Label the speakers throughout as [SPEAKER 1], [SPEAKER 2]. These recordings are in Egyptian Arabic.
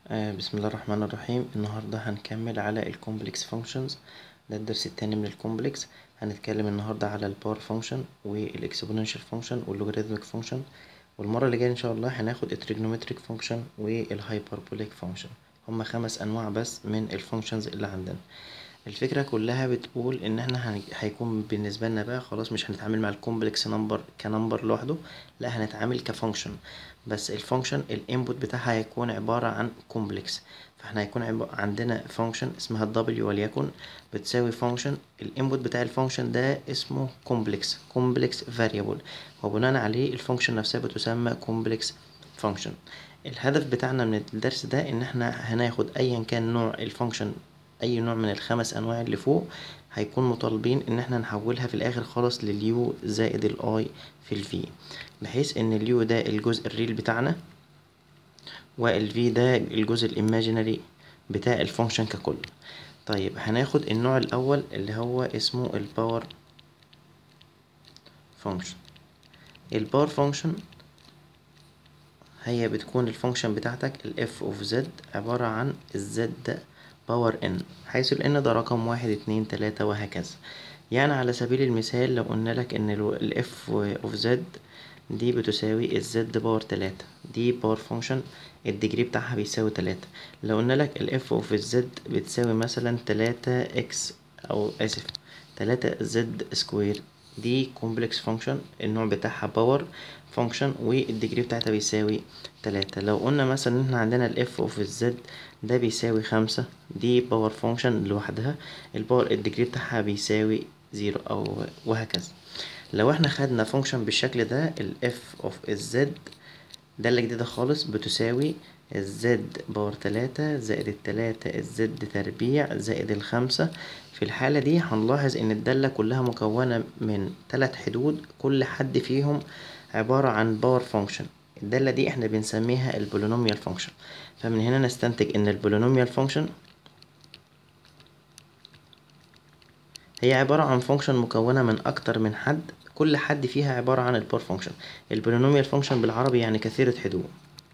[SPEAKER 1] آه بسم الله الرحمن الرحيم النهاردة هنكمل على الكومبلكس فانكشنز ده الدرس التاني من الكومبلكس هنتكلم النهاردة على الباور فانكشن والاكسبوننشال فانكشن واللوغاريتميك فانكشن والمرة اللي جاية ان شاء الله هناخد التريجنومتريك فانكشن والهايبربوليك فانكشن هما خمس انواع بس من الفانكشنز اللي عندنا الفكرة كلها بتقول ان احنا هن- هيكون بالنسبة لنا بقى خلاص مش هنتعامل مع الكومبلكس نمبر كنمبر لوحده لا هنتعامل كفانكشن بس الفانكشن الانبوت بتاعها هيكون عبارة عن كومبلكس فاحنا هيكون عب... عندنا فانكشن اسمها الدبليو وليكن بتساوي فانكشن الانبوت بتاع الفانكشن ده اسمه كومبلكس كومبلكس فاريبل وبناء عليه الفانكشن نفسها بتسمى كومبلكس فانكشن الهدف بتاعنا من الدرس ده ان احنا هناخد ايا كان نوع الفانكشن اي نوع من الخمس انواع اللي فوق هيكون مطالبين ان احنا نحولها في الاخر خالص لليو زائد الاي في الفي بحيث ان اليو ده الجزء الريل بتاعنا والفي ده الجزء الايماجينري بتاع الفانكشن ككل طيب هناخد النوع الاول اللي هو اسمه الباور فانكشن الباور فانكشن هي بتكون الفانكشن بتاعتك الاف اوف زد عبارة عن الزد باور ان حيث الان ده رقم واحد اتنين تلاتة وهكذا يعني على سبيل المثال لو قلنا لك ان الاف اوف زد دي بتساوي الزد باور تلاتة دي باور فانكشن الديجري بتاعها بيساوي تلاتة لو قلنا لك الاف اوف الزد بتساوي مثلا تلاتة اكس او اسف تلاتة زد سكوير دي كومبلكس فانكشن النوع بتاعها باور فانكشن والديجري بتاعتها بيساوي تلاتة لو قلنا مثلا ان احنا عندنا الاف اوف الزد ده بيساوي خمسة دي باور فانكشن لوحدها الباور الديجري بتاعها بيساوي زيرو او وهكذا لو احنا خدنا فانكشن بالشكل ده الاف اوف الزد ده اللي جديدة خالص بتساوي الزد باور تلاتة زائد التلاتة الزد تربيع زائد الخمسة في الحالة دي هنلاحظ ان الدالة كلها مكونة من تلات حدود كل حد فيهم عبارة عن باور فانكشن الدالة دي احنا بنسميها البولينوميال فانكشن فمن هنا نستنتج ان البولينوميال فانكشن هي عبارة عن فانكشن مكونة من أكتر من حد كل حد فيها عبارة عن الباور فانكشن البولينوميال فانكشن بالعربي يعني كثيرة حدود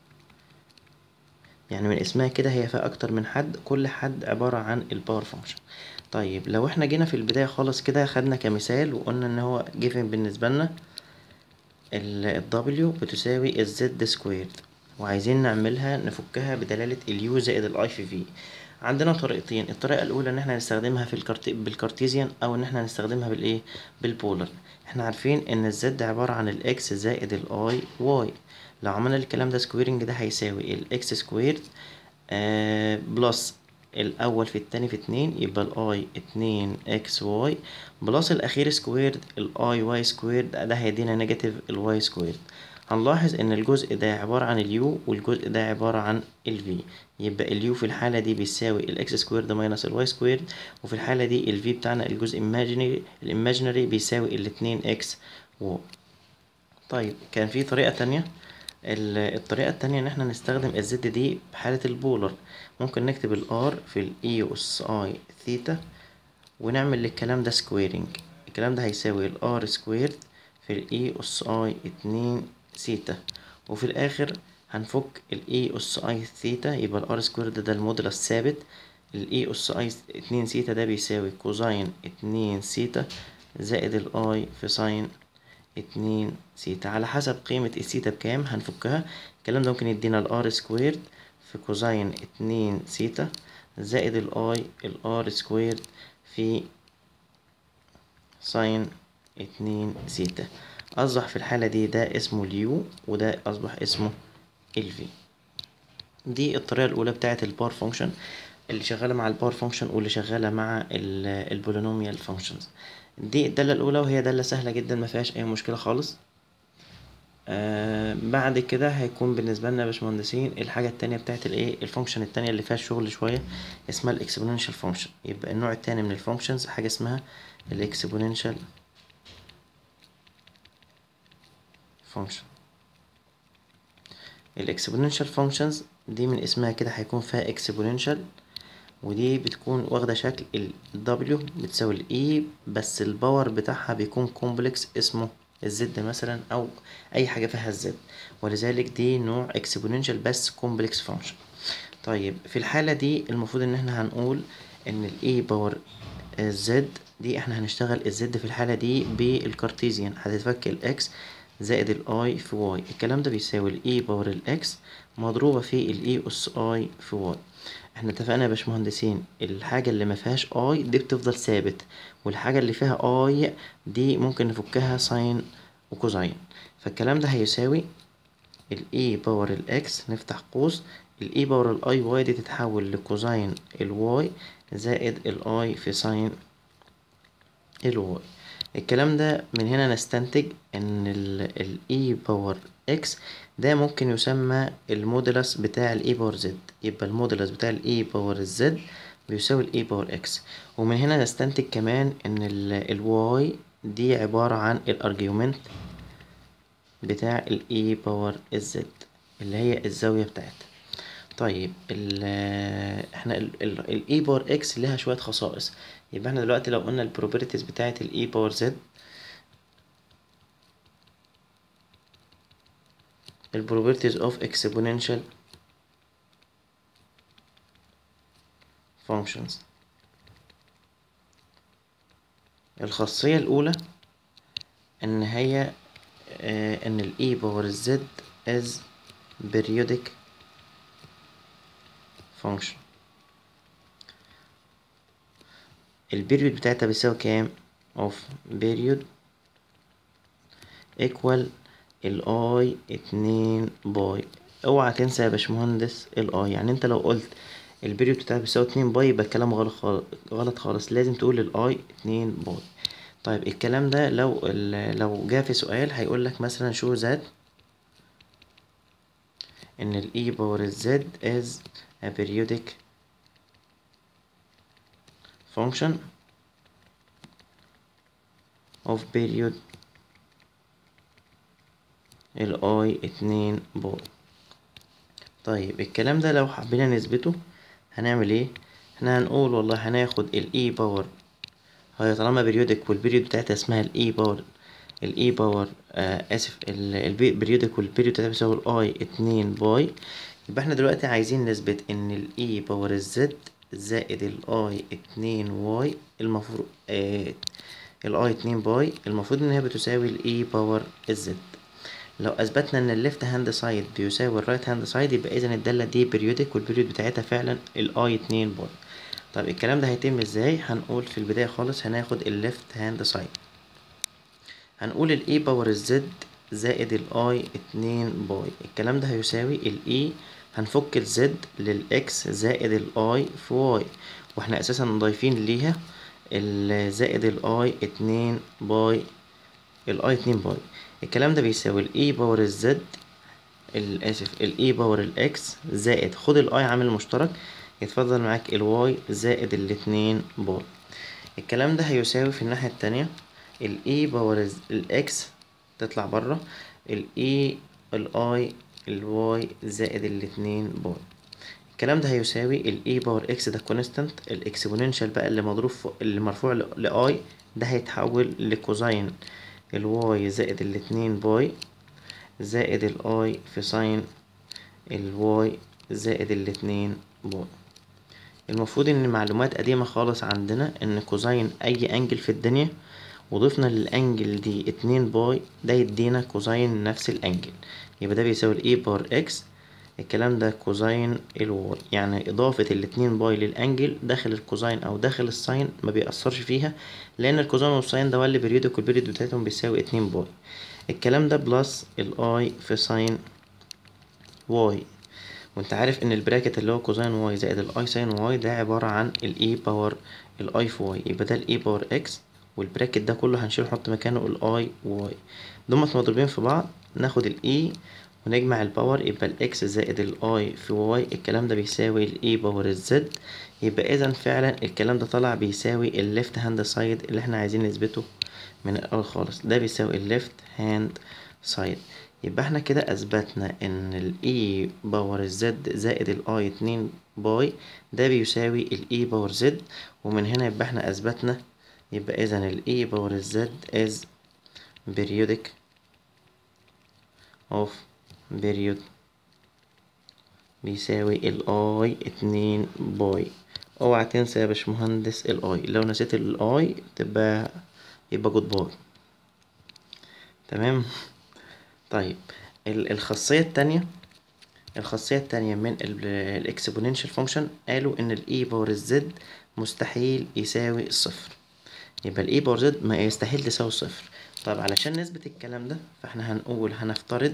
[SPEAKER 1] يعني من اسمها كده هي فيها أكتر من حد كل حد عبارة عن الباور فانكشن طيب لو احنا جينا في البداية خالص كده خدنا كمثال وقلنا ان هو given بالنسبة لنا ال W بتساوي الزد سكويرد وعايزين نعملها نفكها بدلالة اليو زائد الاي في في عندنا طريقتين الطريقة الأولى إن احنا نستخدمها في الكارت... بالكارتيزيان أو إن احنا نستخدمها بالإيه بالبولر احنا عارفين إن الزد عبارة عن الإكس زائد الأي واي لو عملنا الكلام ده سكويرنج ده هيساوي الإكس سكويرد آه بلس الأول في التاني في اتنين يبقى الأي اتنين إكس واي بلس الأخير سكويرد الأي واي سكويرد ده هيدينا نيجاتيف الواي سكويرد هنلاحظ ان الجزء ده عبارة عن اليو والجزء ده عبارة عن الفي يبقى اليو في الحالة دي بيساوي الاكس سكويرد ماينس الواي سكويرد وفي الحالة دي الفي بتاعنا الجزء imaginary الايماجينري بيساوي الاتنين اكس واي طيب كان في طريقة تانية ال- الطريقة التانية ان احنا نستخدم الزد دي بحالة البولر ممكن نكتب الار في الاي اس اي ثيتا ونعمل للكلام ده سكويرنج الكلام ده هيساوي الار سكويرد في الاي اس اي اتنين سيتا وفي الاخر هنفك الاي اس اي ثيتا يبقى الار سكويرد ده المودولس ثابت الاي اس اي اتنين سيتا ده بيساوي كوزين اتنين سيتا زائد الاي في ساين اتنين سيتا على حسب قيمة السيتا بكام هنفكها الكلام ده ممكن يدينا الار سكويرد في كوزين اتنين سيتا زائد الاي الار سكويرد في ساين اتنين سيتا أصبح في الحالة دي ده اسمه اليو وده أصبح اسمه الفي دي الطريقة الأولى بتاعة الباور فانكشن اللي شغالة مع الباور فانكشن واللي شغالة مع البولينوميال فانكشنز دي الدالة الأولى وهي دالة سهلة جدا ما فيهاش أي مشكلة خالص آه بعد كده هيكون بالنسبة لنا يا باشمهندسين الحاجة التانية بتاعت الايه الفانكشن التانية اللي فيها الشغل شوية اسمها الاكسبوننشال فانكشن يبقى النوع التاني من الفانكشنز حاجة اسمها الاكسبوننشال فانكشن الاكسبوننشال فانكشنز دي من اسمها كده هيكون فيها اكسبوننشال ودي بتكون واخدة شكل ال W بتساوي ال E بس الباور بتاعها بيكون كومبلكس اسمه الزد مثلا او اي حاجة فيها الزد ولذلك دي نوع اكسبوننشال بس كومبلكس فانكشن طيب في الحالة دي المفروض ان احنا هنقول ان ال e باور z دي احنا هنشتغل ال z في الحالة دي بالكارتيزيان هتتفك ال x زائد ال i في y الكلام ده بيساوي ال e باور ال x مضروبة في ال e أس i في y احنا اتفقنا يا باشمهندسين الحاجة اللي ما فيهاش i دي بتفضل ثابت والحاجة اللي فيها i دي ممكن نفكها ساين وكوزاين فالكلام ده هيساوي ال e باور ال x نفتح قوس ال e باور ال i y دي تتحول لكوزاين ال y زائد ال i في ساين ال y الكلام ده من هنا نستنتج ان ال ال e باور x ده ممكن يسمى المودولس بتاع ال e باور z يبقى المودولس بتاع ال e باور z بيساوي ال e باور x ومن هنا نستنتج كمان ان ال ال y دي عبارة عن الارجيومنت بتاع ال e باور z اللي هي الزاوية بتاعتها طيب ال احنا ال ال ال e باور x لها شوية خصائص يبقى احنا دلوقتي لو قلنا ال properties بتاعة ال e باور z ال properties of exponential functions الخاصية الأولى إن هي آه إن ال e باور z is periodic function البيريود بتاعتها بيساوي كام of period equal ال i اتنين باي اوعى تنسى يا باشمهندس ال i يعني انت لو قلت البيريود بتاعتها بيساوي اتنين باي يبقى الكلام غلط خالص غلط خالص لازم تقول ال i اتنين باي طيب الكلام ده لو لو جه في سؤال هيقول لك مثلا شو ذات ان ال e باور z is a periodic function of period ال i اتنين باي طيب الكلام ده لو حبينا نثبته هنعمل ايه احنا هنقول والله هناخد ال e باور هي طالما periodic والبيريود بتاعتها اسمها ال e باور ال e باور آه اسف البريودك والبيريود بتاعتها بيساوي ال i اتنين باي يبقى احنا دلوقتي عايزين نثبت ان ال e باور z زائد ال i اتنين واي المفروض آه ال i اتنين باي المفروض ان هي بتساوي ال e باور z لو اثبتنا ان الليفت هاند سايد بيساوي الرايت هاند سايد يبقى اذا الداله دي بريودك والبريود بتاعتها فعلا ال i اتنين باي طب الكلام ده هيتم ازاي هنقول في البدايه خالص هناخد الليفت هاند سايد هنقول ال e باور z زائد ال i اتنين باي الكلام ده هيساوي ال e هنفك ال z لل x زائد ال i في y واحنا اساسا ضايفين ليها ال زائد ال i اتنين باي ال i اتنين باي الكلام ده بيساوي ال e باور z الاسف ال e باور ال x زائد خد ال i عامل مشترك يتفضل معاك ال y زائد الاتنين باي الكلام ده هيساوي في الناحية التانية ال e باور ال x تطلع برا ال e ال i ال y زائد الاتنين باي الكلام ده هيساوي ال e باور x ده كونستانت الاكسبوننشال بقى اللي مضروب اللي مرفوع ل i ده هيتحول لكوزين ال y زائد الاتنين باي زائد ال i في ساين ال y زائد الاتنين باي المفروض ان معلومات قديمة خالص عندنا ان كوزين اي انجل في الدنيا وضفنا للانجل دي اتنين باي ده يدينا كوزين نفس الانجل يبقى ده بيساوي الاي بار اكس الكلام ده كوزين الواي يعني اضافة الاتنين باي للانجل داخل الكوزين او داخل الساين ما بيأثرش فيها لان الكوزين والساين ده اللي بريودك والبريود بتاعتهم بيساوي اتنين باي الكلام ده بلس الاي في ساين واي وانت عارف ان البراكت اللي هو كوزين واي زائد الاي ساين واي ده عبارة عن الاي باور الاي في واي يبقى ده الاي باور اكس والبراكت ده كله هنشيل نحط مكانه الاي واي دول مضروبين في بعض ناخد الاي ونجمع الباور يبقى الاكس زائد الاي في واي الكلام ده بيساوي الاي باور الزد يبقى اذا فعلا الكلام ده طلع بيساوي الليفت هاند سايد اللي احنا عايزين نثبته من الاول خالص ده بيساوي الليفت هاند سايد يبقى احنا كده اثبتنا ان الاي باور الزد زائد الاي اتنين باي ده بيساوي الاي باور زد ومن هنا يبقى احنا اثبتنا يبقى اذا الاي باور الزد is periodic of period بيساوي الاي اتنين باي اوعى تنسى يا باشمهندس الاي لو نسيت الاي تبقى يبقى جود باي تمام طيب ال- الخاصية التانية الخاصية التانية من الاكسبوننشال فانكشن قالوا ان الاي باور الزد مستحيل يساوي الصفر يبقى الاي باور زد ما يستحيل تساوي الصفر طب علشان نثبت الكلام ده فاحنا هنقول هنفترض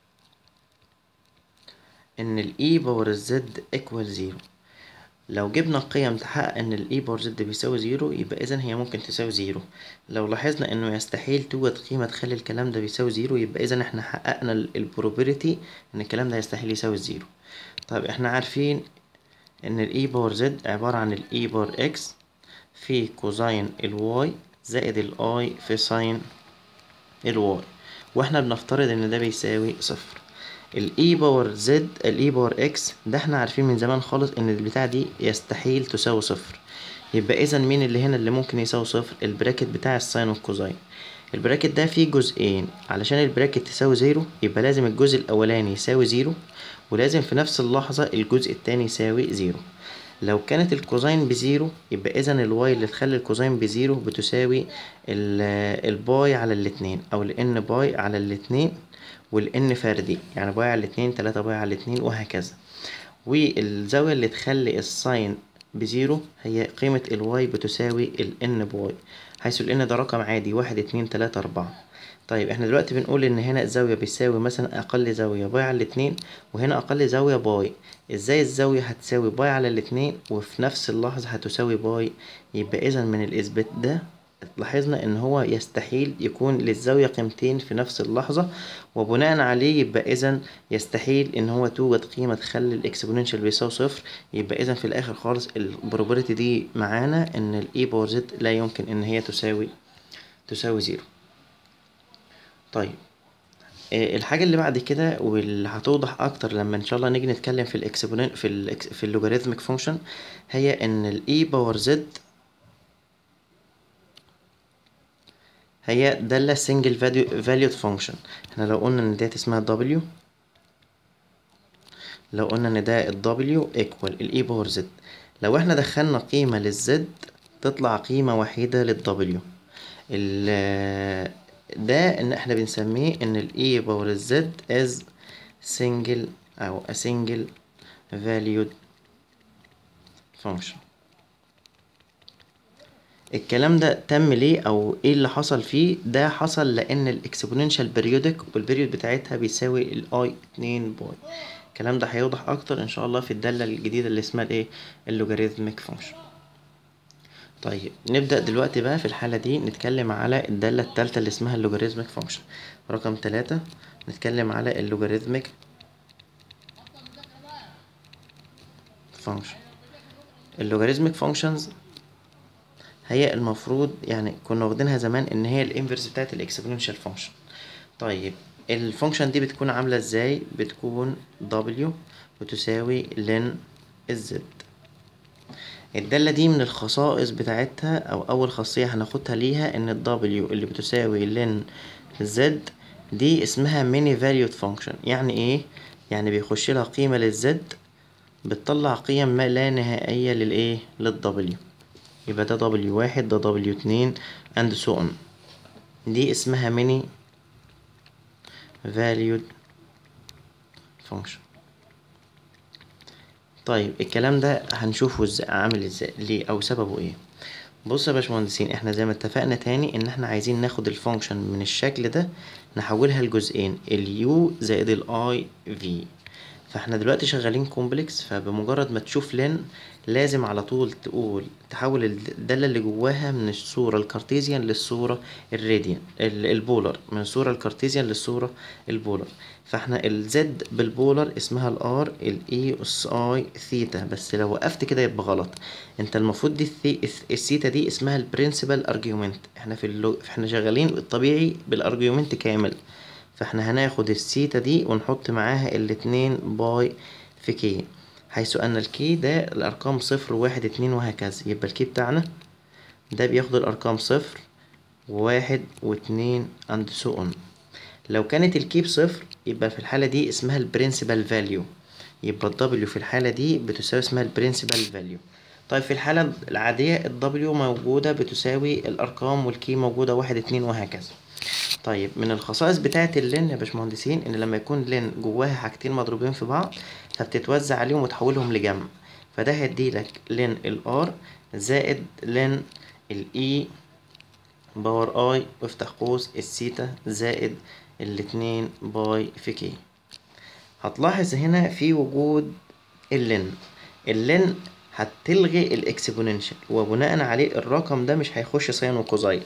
[SPEAKER 1] ان الاي باور الزد ايكوال زيرو لو جبنا قيم تحقق ان الاي باور زد بيساوي زيرو يبقى اذا هي ممكن تساوي زيرو لو لاحظنا انه يستحيل توجد قيمة تخلي الكلام ده بيساوي زيرو يبقى اذا احنا حققنا البروبابيلتي ان الكلام ده يستحيل يساوي الزيرو طيب احنا عارفين ان الاي باور زد عبارة عن الاي باور اكس في كوزين الواي زائد الاي في ساين الواي واحنا بنفترض ان ده بيساوي صفر الاي باور زد الاي باور اكس ده احنا عارفين من زمان خالص ان البتاع دي يستحيل تساوي صفر يبقى اذا مين اللي هنا اللي ممكن يساوي صفر البراكت بتاع الساين والكوزين البراكت ده فيه جزئين علشان البراكت تساوي زيرو يبقى لازم الجزء الاولاني يساوي زيرو ولازم في نفس اللحظة الجزء التاني يساوي زيرو لو كانت الكوزين بزيرو يبقى اذا الواي اللي تخلي الكوزين بزيرو بتساوي ال- الباي على الاتنين او الان باي على الاتنين والان فردي يعني باي على الاتنين تلاتة باي على الاتنين وهكذا والزاوية اللي تخلي الساين بزيرو هي قيمة الواي بتساوي الان باي حيث الان ده رقم عادي واحد اتنين تلاتة اربعة طيب احنا دلوقتي بنقول ان هنا الزاوية بيساوي مثلا اقل زاوية باي على الاتنين وهنا اقل زاوية باي ازاي الزاوية هتساوي باي على الاتنين وفي نفس اللحظة هتساوي باي يبقى اذا من الاثبات ده لاحظنا ان هو يستحيل يكون للزاوية قيمتين في نفس اللحظة وبناء عليه يبقى اذا يستحيل ان هو توجد قيمة تخلي الاكسبوننشال بيساوي صفر يبقى اذا في الاخر خالص البروبابيلتي دي معانا ان الاي باور زد لا يمكن ان هي تساوي تساوي زيرو طيب آه، الحاجة اللي بعد كده واللي هتوضح أكتر لما إن شاء الله نيجي نتكلم في الإكسبونن في ال في اللوغاريتميك فانكشن هي إن الإي باور زد هي دالة single value valued function احنا لو قلنا إن ديت اسمها W لو قلنا إن ده ال W equal الإي باور زد لو احنا دخلنا قيمة للزد تطلع قيمة وحيدة لل W ال ده ان احنا بنسميه ان الاي باور الزد از single او a single valued function الكلام ده تم ليه او ايه اللي حصل فيه ده حصل لان الاكسبوننشال بيريودك والبيريود بتاعتها بيساوي الاي 2 باي الكلام ده هيوضح اكتر ان شاء الله في الدالة الجديدة اللي اسمها الايه اللوغاريتميك فانكشن طيب نبدأ دلوقتي بقى في الحالة دي نتكلم على الدالة التالتة اللي اسمها اللوغاريتميك فانكشن رقم تلاتة نتكلم على اللوغاريتميك فانكشن اللوغاريتميك فانكشنز هي المفروض يعني كنا واخدينها زمان ان هي الانفرس بتاعت الاكسبوننشال فانكشن طيب الفانكشن دي بتكون عاملة ازاي بتكون w بتساوي لن الزد الدالة دي من الخصائص بتاعتها أو أول خاصية هناخدها ليها إن ال W اللي بتساوي لن Z دي اسمها many valued function يعني إيه؟ يعني بيخش لها قيمة للزد بتطلع قيم ما لا نهائية للإيه؟ لل W يبقى ده W واحد ده W اتنين and so on دي اسمها many valued function طيب الكلام ده هنشوفه ازاي عامل ازاي ليه او سببه ايه بص يا باشمهندسين احنا زي ما اتفقنا تاني ان احنا عايزين ناخد الفانكشن من الشكل ده نحولها لجزئين اليو زائد الاي في فاحنا دلوقتي شغالين كومبلكس فبمجرد ما تشوف لين لازم على طول تقول تحول الدالة اللي جواها من الصورة الكارتيزيان للصورة الراديان ال- البولر من الصورة الكارتيزيان للصورة البولر فاحنا الزد بالبولر اسمها الار الاي اس اي ثيتا بس لو وقفت كده يبقى غلط انت المفروض دي الثي... الثيتا دي اسمها البرنسبل ارجيومنت احنا في اللو... احنا شغالين الطبيعي بالارجيومنت كامل فاحنا هناخد الثيتا دي ونحط معاها الاتنين باي في كي حيث ان الكي ده الارقام صفر واحد اتنين وهكذا يبقى الكي بتاعنا ده بياخد الارقام صفر وواحد واتنين اند سو اون لو كانت الكي بصفر يبقى في الحالة دي اسمها البرنسبل فاليو يبقى الدبليو في الحالة دي بتساوي اسمها البرنسبل فاليو طيب في الحالة العادية الدبليو موجودة بتساوي الأرقام والكي موجودة واحد اتنين وهكذا طيب من الخصائص بتاعة اللين يا باشمهندسين إن لما يكون لين جواها حاجتين مضروبين في بعض فبتتوزع عليهم وتحولهم لجمع فده هيديلك لين الار زائد لين الاي باور اي وافتح قوس السيتا زائد الاتنين باي في كي هتلاحظ هنا في وجود اللين اللين هتلغي الاكسبوننشال وبناء عليه الرقم ده مش هيخش ساين وكوزاين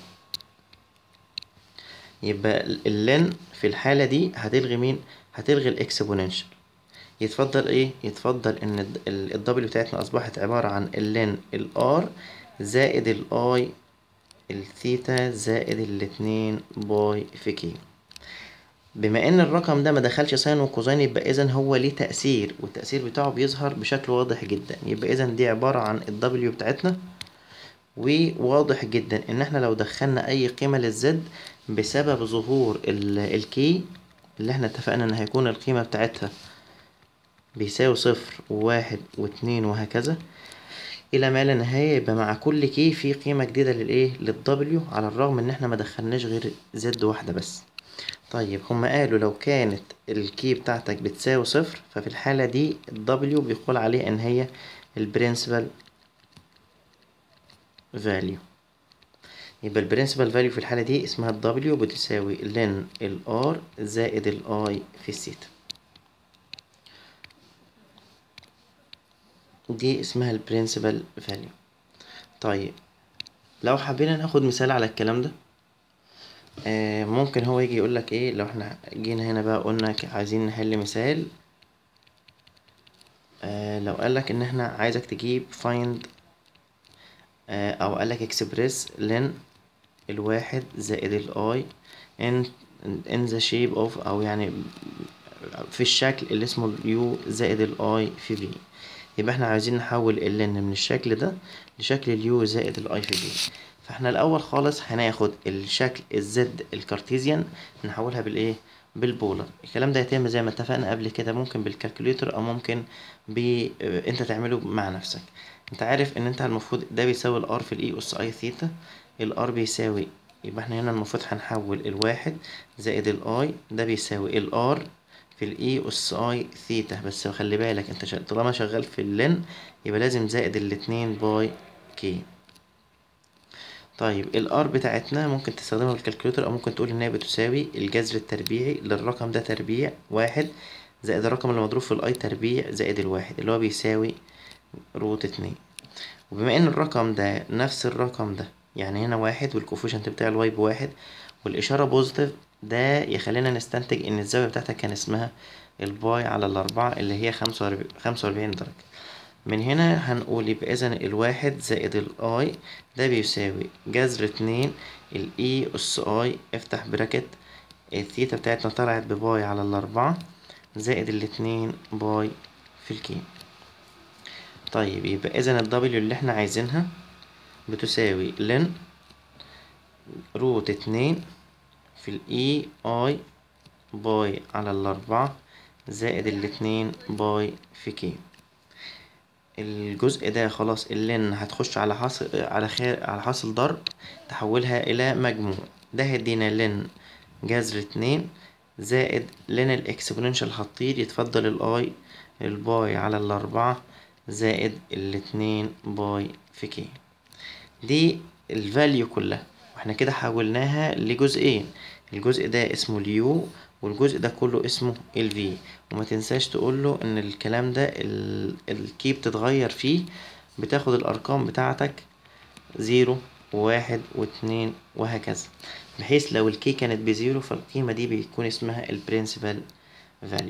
[SPEAKER 1] يبقى اللين في الحالة دي هتلغي مين؟ هتلغي الاكسبوننشال يتفضل ايه؟ يتفضل ان الدبليو بتاعتنا اصبحت عبارة عن اللين الار زائد الاي الثيتا زائد الاتنين باي في كي بما ان الرقم ده ما دخلش ساين وكوزين يبقى اذا هو ليه تأثير والتأثير بتاعه بيظهر بشكل واضح جدا يبقى اذا دي عبارة عن الدبليو بتاعتنا وواضح جدا ان احنا لو دخلنا اي قيمة للزد بسبب ظهور الكي اللي احنا اتفقنا ان هيكون القيمة بتاعتها بيساوي صفر وواحد واتنين وهكذا الى ما لا نهاية يبقى مع كل كي في قيمة جديدة للايه للدبليو على الرغم ان احنا ما دخلناش غير زد واحدة بس طيب هما قالوا لو كانت الكي بتاعتك بتساوي صفر ففي الحالة دي الدبليو بيقول عليه ان هي البرنسبل فاليو يبقى البرنسبل فاليو في الحالة دي اسمها الدبليو بتساوي لن الار زائد الاي في الثيتا دي اسمها البرنسبل فاليو طيب لو حبينا ناخد مثال على الكلام ده آه ممكن هو يجي يقولك ايه لو احنا جينا هنا بقى قلنا عايزين نحل مثال آه لو قالك ان احنا عايزك تجيب find آه او قالك اكسبريس لن الواحد زائد الاي in in the shape of او يعني في الشكل اللي اسمه اليو زائد الاي في بي يبقى احنا عايزين نحول اللن من الشكل ده لشكل اليو زائد الاي في بي فاحنا الاول خالص هناخد الشكل الزد الكارتيزيان نحولها بالايه بالبولر الكلام ده يتم زي ما اتفقنا قبل كده ممكن بالكالكوليتر او ممكن ب انت تعمله مع نفسك انت عارف ان انت المفروض ده بيساوي الار في الاي اس اي ثيتا الار بيساوي يبقى احنا هنا المفروض هنحول الواحد زائد الاي ده بيساوي الار في الاي اس اي ثيتا بس خلي بالك انت شا... طالما شغال في اللن يبقى لازم زائد الاتنين باي كي طيب الار بتاعتنا ممكن تستخدمها في الكالكوليتر او ممكن تقول ان هي بتساوي الجذر التربيعي للرقم ده تربيع واحد زائد الرقم اللي مضروب في الاي تربيع زائد الواحد اللي هو بيساوي روت اتنين وبما ان الرقم ده نفس الرقم ده يعني هنا واحد والكوفيشنت بتاع الواي بواحد والاشارة بوزيتيف ده يخلينا نستنتج ان الزاوية بتاعتك كان اسمها الباي على الاربعة اللي هي خمسة واربعين درجة من هنا هنقول يبقى اذا الواحد زائد الاي ده بيساوي جذر اتنين الاي اس اي افتح براكت الثيتا بتاعتنا طلعت بباي على الاربعة زائد الاتنين باي في الكي طيب يبقى اذا الدبليو اللي احنا عايزينها بتساوي لن روت اتنين في الاي اي باي على الاربعة زائد الاتنين باي في كي الجزء ده خلاص اللن هتخش على حاصل على خير على حاصل ضرب تحولها الى مجموع ده هيدينا لن جذر اتنين زائد لن الاكسبوننشال هتطير يتفضل الاي الباي على الاربعة زائد الاتنين باي في كي دي الفاليو كلها واحنا كده حولناها لجزئين الجزء ده اسمه اليو والجزء ده كله اسمه ال V وما تنساش تقوله ان الكلام ده الكي بتتغير فيه بتاخد الارقام بتاعتك زيرو وواحد واتنين وهكذا بحيث لو الكي كانت بزيرو فالقيمة دي بيكون اسمها البرنسبل فاليو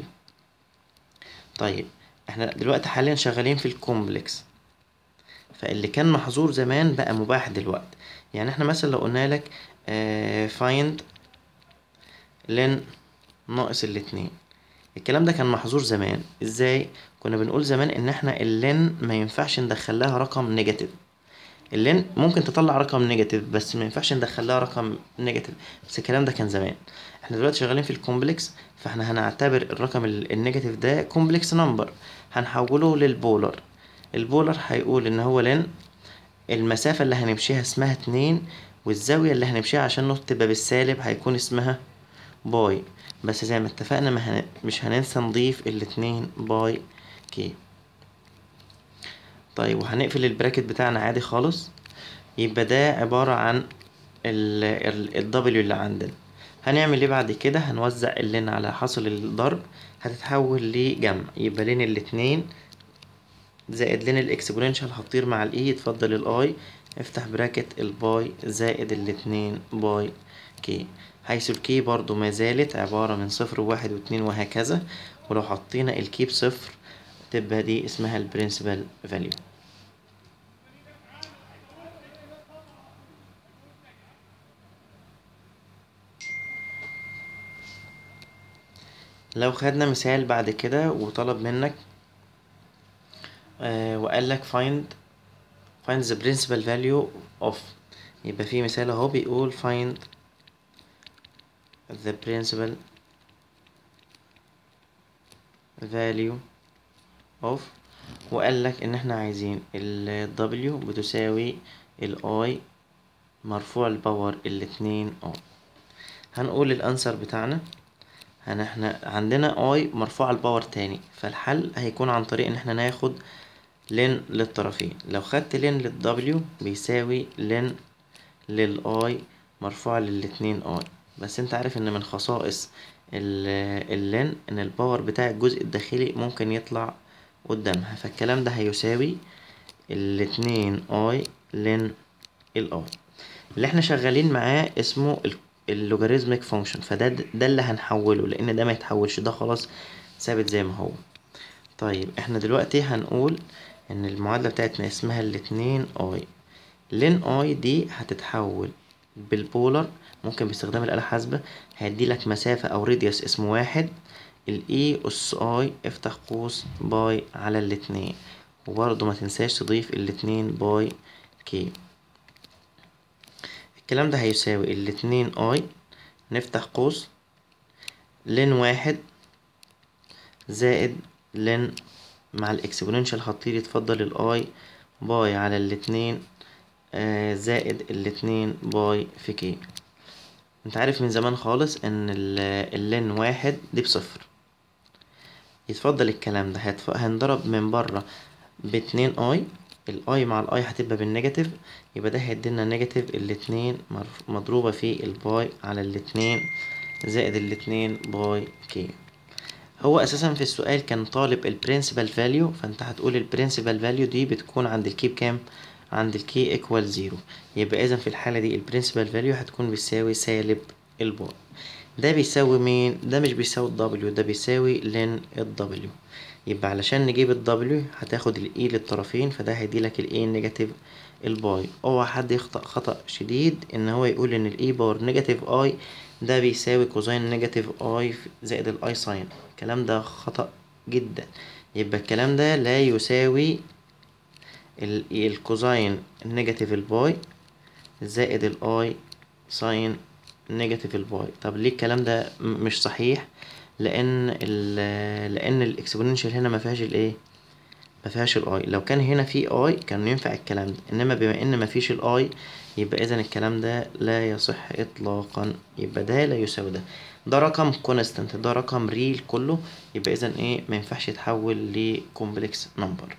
[SPEAKER 1] طيب احنا دلوقتي حاليا شغالين في الكومبلكس فاللي كان محظور زمان بقى مباح دلوقتي يعني احنا مثلا لو قلنا لك اه find لن ناقص الاتنين الكلام ده كان محظور زمان ازاي كنا بنقول زمان ان احنا اللن ما ينفعش ندخل لها رقم نيجاتيف اللين ممكن تطلع رقم نيجاتيف بس ما ينفعش ندخل لها رقم نيجاتيف بس الكلام ده كان زمان احنا دلوقتي شغالين في الكومبلكس فاحنا هنعتبر الرقم ال- النيجاتيف ده كومبلكس نمبر هنحوله للبولر البولر هيقول ان هو لين المسافة اللي هنمشيها اسمها اتنين والزاوية اللي هنمشيها عشان نقطة تبقى بالسالب هيكون اسمها باي بس زي ما اتفقنا ما هن... مش هننسى نضيف الاتنين باي كي طيب وهنقفل البراكت بتاعنا عادي خالص يبقى ده عبارة عن ال ال ال W اللي عندنا هنعمل ايه بعد كده هنوزع اللين على حاصل الضرب هتتحول لجمع يبقى لين الاتنين زائد لين الاكسبوننشال هتطير مع الاي يتفضل الاي افتح براكت الباي زائد الاتنين باي كي حيث الكي برضو ما زالت عبارة من صفر وواحد واتنين وهكذا ولو حطينا الكي بصفر تبقى دي اسمها البرنسبل فاليو لو خدنا مثال بعد كده وطلب منك آه وقال لك find find the principal value of يبقى في مثال اهو بيقول find the principal value of وقال لك ان احنا عايزين ال W بتساوي ال I مرفوع الباور الاتنين I هنقول الانسر بتاعنا هن احنا عندنا اي مرفوع الباور تاني فالحل هيكون عن طريق ان احنا ناخد لين للطرفين لو خدت لين للدبليو بيساوي لين للاي مرفوع للاتنين اي بس انت عارف ان من خصائص اللين ان الباور بتاع الجزء الداخلي ممكن يطلع قدامها فالكلام ده هيساوي الاتنين اي لين الاي اللي احنا شغالين معاه اسمه اللوجاريزميك فانكشن فده ده اللي هنحوله لان ده ما يتحولش ده خلاص ثابت زي ما هو طيب احنا دلوقتي هنقول ان المعادله بتاعتنا اسمها الاتنين اي لين اي دي هتتحول بالبولر ممكن باستخدام الآلة الحاسبة هيدي لك مسافة أو راديوس اسمه واحد الإي أس أي افتح قوس باي على الاتنين وبرضه ما تنساش تضيف الاتنين باي كي الكلام ده هيساوي الاتنين اي نفتح قوس لين واحد زائد لين مع الاكسبوننشال هتطير يتفضل الاي باي على الاتنين آه زائد الاتنين باي في كي انت عارف من زمان خالص ان اللين واحد دي بصفر يتفضل الكلام ده هيتف... هنضرب من بره باتنين اي الاي مع الاي هتبقى بالنيجاتيف يبقى ده هيدينا نيجاتيف الاتنين مضروبة في الباي على الاتنين زائد الاتنين باي كي هو اساسا في السؤال كان طالب البرنسبل فاليو فانت هتقول البرنسبل فاليو دي بتكون عند الكي بكام عند الكي ايكوال زيرو يبقى اذا في الحالة دي البرنسبل فاليو هتكون بتساوي سالب الباي ده بيساوي مين ده مش بيساوي الدبليو ده بيساوي لين الدبليو يبقى علشان نجيب الدبليو هتاخد الاي للطرفين فده هيديلك الاي نيجاتيف الباي اوعى حد يخطأ خطأ شديد ان هو يقول ان الاي باور نيجاتيف اي ده بيساوي كوزين نيجاتيف اي زائد الاي ساين الكلام ده خطأ جدا يبقى الكلام ده لا يساوي الكوزين نيجاتيف الباي زائد الاي ساين نيجاتيف الباي طب ليه الكلام ده مش صحيح لان ال لان الاكسبوننشال هنا ما فيهاش الايه ما فيهاش الاي لو كان هنا في اي كان ينفع الكلام ده انما بما ان ما فيش الاي يبقى اذا الكلام ده لا يصح اطلاقا يبقى ده لا يساوي ده ده رقم كونستانت ده رقم ريل كله يبقى اذا ايه ما ينفعش يتحول لكومبلكس نمبر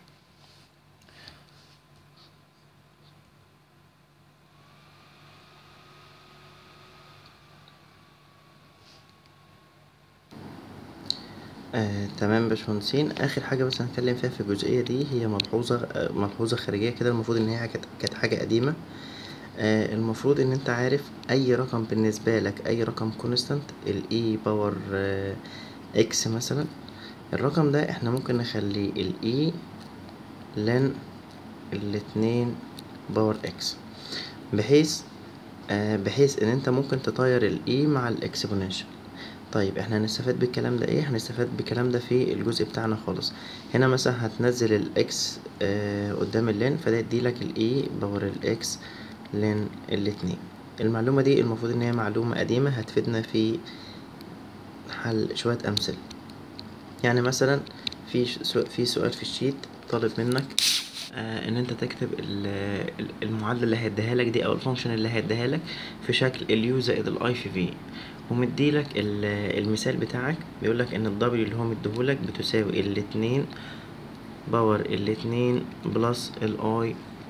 [SPEAKER 1] آه، تمام باشمهندسين اخر حاجه بس هنتكلم فيها في الجزئيه دي هي ملحوظه آه، ملحوظه خارجيه كده المفروض ان هي كانت كانت حاجه قديمه آه، المفروض ان انت عارف اي رقم بالنسبه لك اي رقم كونستانت الاي باور اكس مثلا الرقم ده احنا ممكن نخليه الاي لن الاتنين باور اكس بحيث آه، بحيث ان انت ممكن تطير الاي مع الاكسبوننشال طيب احنا هنستفاد بالكلام ده ايه هنستفاد بالكلام ده في الجزء بتاعنا خالص هنا مثلا هتنزل الاكس آه قدام اللين فده يديلك الاي باور الاكس لين الاتنين المعلومة دي المفروض ان هي معلومة قديمة هتفيدنا في حل شوية امثلة يعني مثلا في في سؤال في الشيت طالب منك آه ان انت تكتب المعادلة اللي هيديها لك دي او الفانكشن اللي هيديها لك في شكل اليو زائد الاي في في ومديلك المثال بتاعك بيقولك ان الدبليو اللي هو مديهولك بتساوي الاتنين باور الاتنين بلس الاي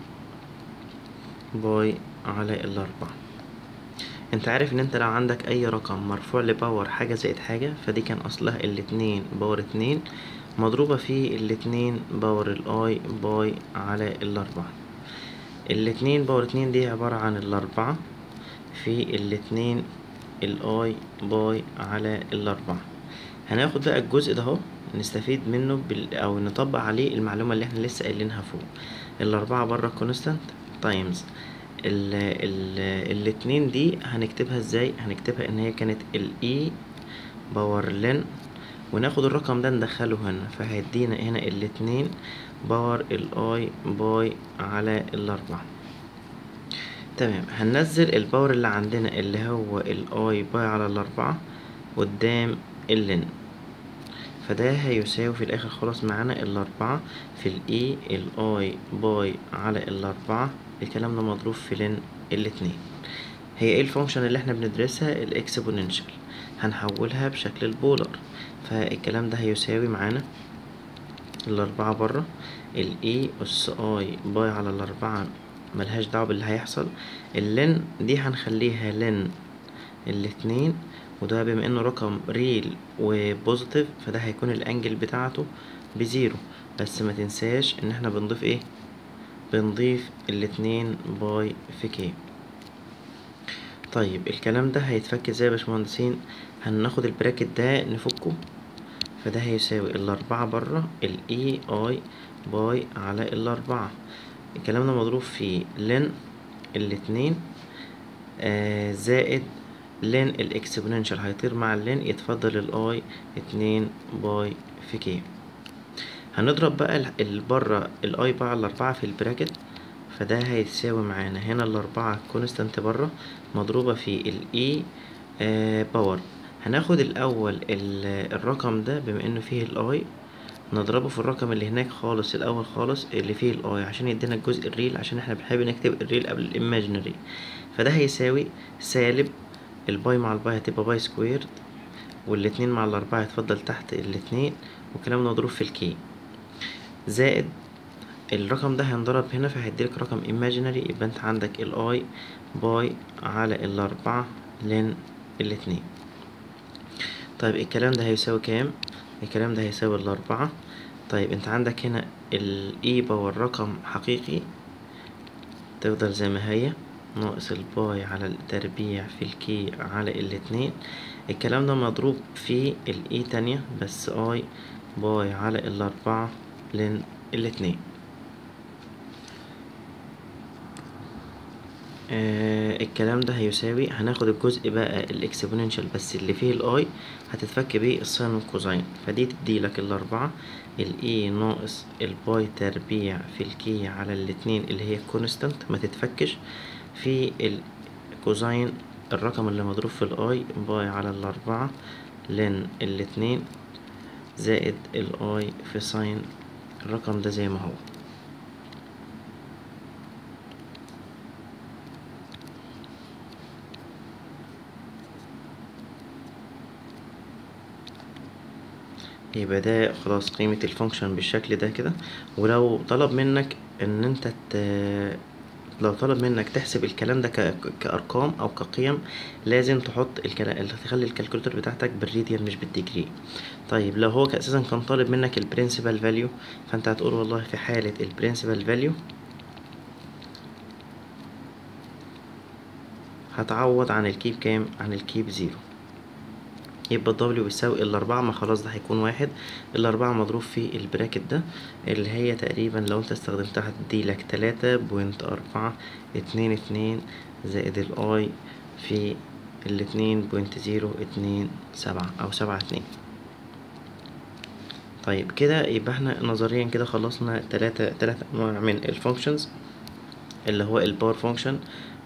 [SPEAKER 1] باي على الاربعة انت عارف ان انت لو عندك اي رقم مرفوع لباور حاجة زائد حاجة فدي كان اصلها الاتنين باور اتنين مضروبة في الاتنين باور الاي باي على الاربعة الاتنين باور اتنين دي عبارة عن الاربعة في الاتنين الاي باي على الاربعة هناخد بقى الجزء ده اهو نستفيد منه بال... او نطبق عليه المعلومة اللي احنا لسه قايلينها فوق الاربعة بره كونستانت تايمز ال ال الاتنين دي هنكتبها ازاي هنكتبها ان هي كانت الاي باور لن وناخد الرقم ده ندخله هنا فهيدينا هنا الاتنين باور الاي باي على الاربعة تمام هننزل الباور اللي عندنا اللي هو الاي باي على الاربعة قدام اللن فده هيساوي في الاخر خلاص معانا الاربعة في الاي الاي باي على الاربعة الكلام ده مضروب في لن الاتنين هي ايه الفانكشن اللي احنا بندرسها الاكسبوننشال هنحولها بشكل البولر فالكلام ده هيساوي معانا الاربعة برا الاي اس اي باي على الاربعة ملهاش دعوة باللي هيحصل اللن دي هنخليها لن الاتنين وده بما انه رقم ريل وبوزيتيف فده هيكون الانجل بتاعته بزيرو بس ما تنساش ان احنا بنضيف ايه بنضيف الاتنين باي في كي طيب الكلام ده هيتفك ازاي يا باشمهندسين هناخد البراكت ده نفكه فده هيساوي الاربعة برا الاي اي باي على الاربعة الكلام ده مضروب في لن الاتنين آه زائد لن الاكسبوننشال هيطير مع اللن يتفضل الاي اتنين باي في كي هنضرب بقى البرة الاي باي على الاربعة في البراكت فده هيتساوي معانا هنا الاربعة كونستانت برا مضروبة في الاي آه باور هناخد الاول الرقم ده بما انه فيه الاي نضربه في الرقم اللي هناك خالص الاول خالص اللي فيه الاي عشان يدينا الجزء الريل عشان احنا بنحب نكتب الريل قبل الايماجينري فده هيساوي سالب الباي مع الباي هتبقى باي سكويرد والاتنين مع الاربعة هتفضل تحت الاتنين والكلام مضروب في الكي زائد الرقم ده هينضرب هنا فهيديلك رقم imaginary يبقى انت عندك الاي باي على الاربعة لين الاتنين طيب الكلام ده هيساوي كام الكلام ده هيساوي الاربعة طيب انت عندك هنا الاي باور رقم حقيقي تفضل زي ما هي ناقص الباي على التربيع في الكي على الاتنين الكلام ده مضروب في الاي تانية بس اي باي على الاربعة لين الاتنين آه الكلام ده هيساوي هناخد الجزء بقى الاكسبوننشال بس اللي فيه الاي هتتفك بيه الساين والكوزين فدي تديلك الاربعة الاي ناقص الباي تربيع في الكي على الاتنين اللي هي كونستانت ما تتفكش في الكوزين الرقم اللي مضروب في الاي باي على الاربعة لين الاتنين زائد الاي في ساين الرقم ده زي ما هو يبقى ده خلاص قيمة الفانكشن بالشكل ده كده ولو طلب منك ان انت ت... لو طلب منك تحسب الكلام ده ك... كأرقام أو كقيم لازم تحط الكلام تخلي الكالكوليتر بتاعتك بالريديان مش بالديجري طيب لو هو أساسا كان طالب منك البرنسبل فاليو فأنت هتقول والله في حالة البرنسبل فاليو هتعوض عن الكيب كام عن الكيب زيرو يبقى الدبليو بيساوي الأربعة ما خلاص ده هيكون واحد الأربعة مضروب في البراكت ده اللي هي تقريبا لو انت استخدمتها هتديلك تلاتة بوينت أربعة اتنين اتنين زائد الأي في الاتنين بوينت زيرو اتنين سبعة أو سبعة اتنين طيب كده يبقى احنا نظريا كده خلصنا تلاتة تلات أنواع من الفانكشنز اللي هو الباور فانكشن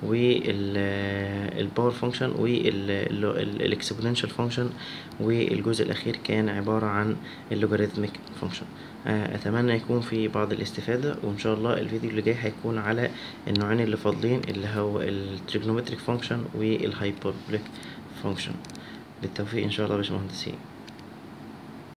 [SPEAKER 1] والباور فانكشن والاكسبوننشال فانكشن والجزء الاخير كان عباره عن اللوغاريتميك فانكشن اتمنى يكون في بعض الاستفاده وان شاء الله الفيديو اللي جاي هيكون على النوعين اللي فاضلين اللي هو التريجنومتريك فانكشن والهايبربوليك فانكشن بالتوفيق ان شاء الله يا باشمهندسين